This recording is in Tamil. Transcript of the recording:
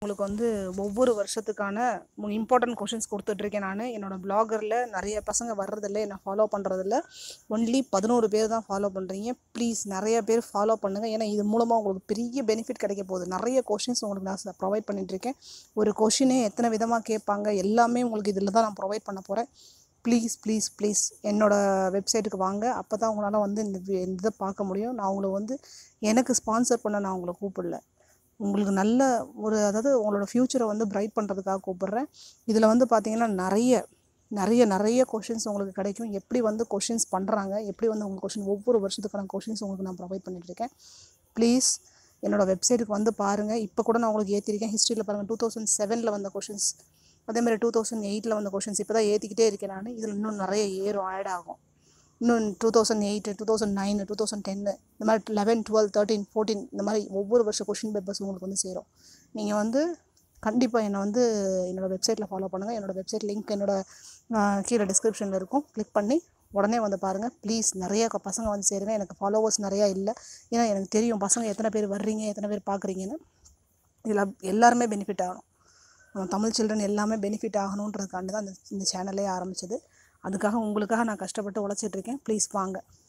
உங்களுக்கு வந்து ஒவ்வொரு வருஷத்துக்கான இம்பார்ட்டன்ட் கொஷின்ஸ் கொடுத்துட்ருக்கேன் நான் என்னோடய பிளாகரில் நிறைய பசங்க வர்றதில்ல என்னை ஃபாலோ பண்ணுறதில்ல ஒன்லி பதினோரு பேர் தான் ஃபாலோ பண்ணுறீங்க ப்ளீஸ் நிறைய பேர் ஃபாலோ பண்ணுங்கள் ஏன்னா இது மூலமாக உங்களுக்கு பெரிய பெனிஃபிட் கிடைக்க போகுது நிறைய கொஷின்ஸ் உங்களுக்கு நான் ப்ரொவைட் பண்ணிகிட்ருக்கேன் ஒரு கொஷினே எத்தனை விதமாக கேட்பாங்க எல்லாமே உங்களுக்கு இதில் தான் நான் ப்ரொவைட் பண்ண போகிறேன் ப்ளீஸ் ப்ளீஸ் ப்ளீஸ் என்னோடய வெப்சைட்டுக்கு வாங்க அப்போ தான் உங்களால் வந்து இந்த வி- இந்த இதை பார்க்க முடியும் நான் உங்களை வந்து எனக்கு ஸ்பான்சர் பண்ண நான் உங்களை கூப்பிடல உங்களுக்கு நல்ல ஒரு அதாவது உங்களோட ஃப்யூச்சரை வந்து பிரைட் பண்ணுறதுக்காக கூப்பிட்றேன் இதில் வந்து பார்த்தீங்கன்னா நிறைய நிறைய நிறைய கொஷின்ஸ் உங்களுக்கு கிடைக்கும் எப்படி வந்து கொஷின்ஸ் பண்ணுறாங்க எப்படி வந்து உங்களுக்கு கொஷின் ஒவ்வொரு வருஷத்துக்கான கொஷின்ஸ் உங்களுக்கு நான் ப்ரொவைட் பண்ணிகிட்ருக்கேன் ப்ளீஸ் என்னோடய வெப்சைட்டுக்கு வந்து பாருங்கள் இப்போ கூட நான் உங்களுக்கு ஏற்றிருக்கேன் ஹிஸ்ட்ரியில் பாருங்கள் டூ தௌசண்ட் செவனில் வந்த கொஷின்ஸ் அதேமாதிரி டூ தௌசண்ட் எயிட்டில் வந்த கொஷின்ஸ் இப்போ தான் ஏற்றிக்கிட்டே இருக்கேன் நான் இதில் இன்னும் நிறைய ஏறும் ஆட் ஆகும் இன்னும் two thousand eight two thousand nine two thousand டென்னு இந்த மாதிரி லெவன் டுவெல் தேர்ட்டின் ஃபோர்டீன் இந்த மாதிரி ஒவ்வொரு வருஷம் கொஷின் பேப்பர்ஸ் உங்களுக்கு வந்து சேரும் நீங்கள் வந்து கண்டிப்பாக என்னை வந்து என்னோடய வெப்சைட்டில் ஃபாலோ பண்ணுங்கள் என்னோடய வெப்சைட் லிங்க் என்னோட ஆஹ், கீழே டிஸ்கிரிப்ஷனில் இருக்கும் கிளிக் பண்ணி உடனே வந்து பாருங்கள் ப்ளீஸ் நிறைய க- பசங்க வந்து சேருங்க எனக்கு ஃபாலோவர்ஸ் நிறையா இல்லை ஏன்னா எனக்கு தெரியும் பசங்க எத்தனை பேர் வர்றீங்க எத்தனை பேர் பார்க்குறீங்கன்னு இதில் எல்லாருமே பெனிஃபிட் ஆகணும் நம்ம தமிழ் சில்ட்ரன் எல்லாமே பெனிஃபிட் ஆகணுன்றதுக்காண்டி தான் இந்த இந்த சேனலே ஆரம்பிச்சது அதுக்காக உங்களுக்காக நான் கஷ்டப்பட்டு உழைச்சிட்டு இருக்கேன் ப்ளீஸ் வாங்க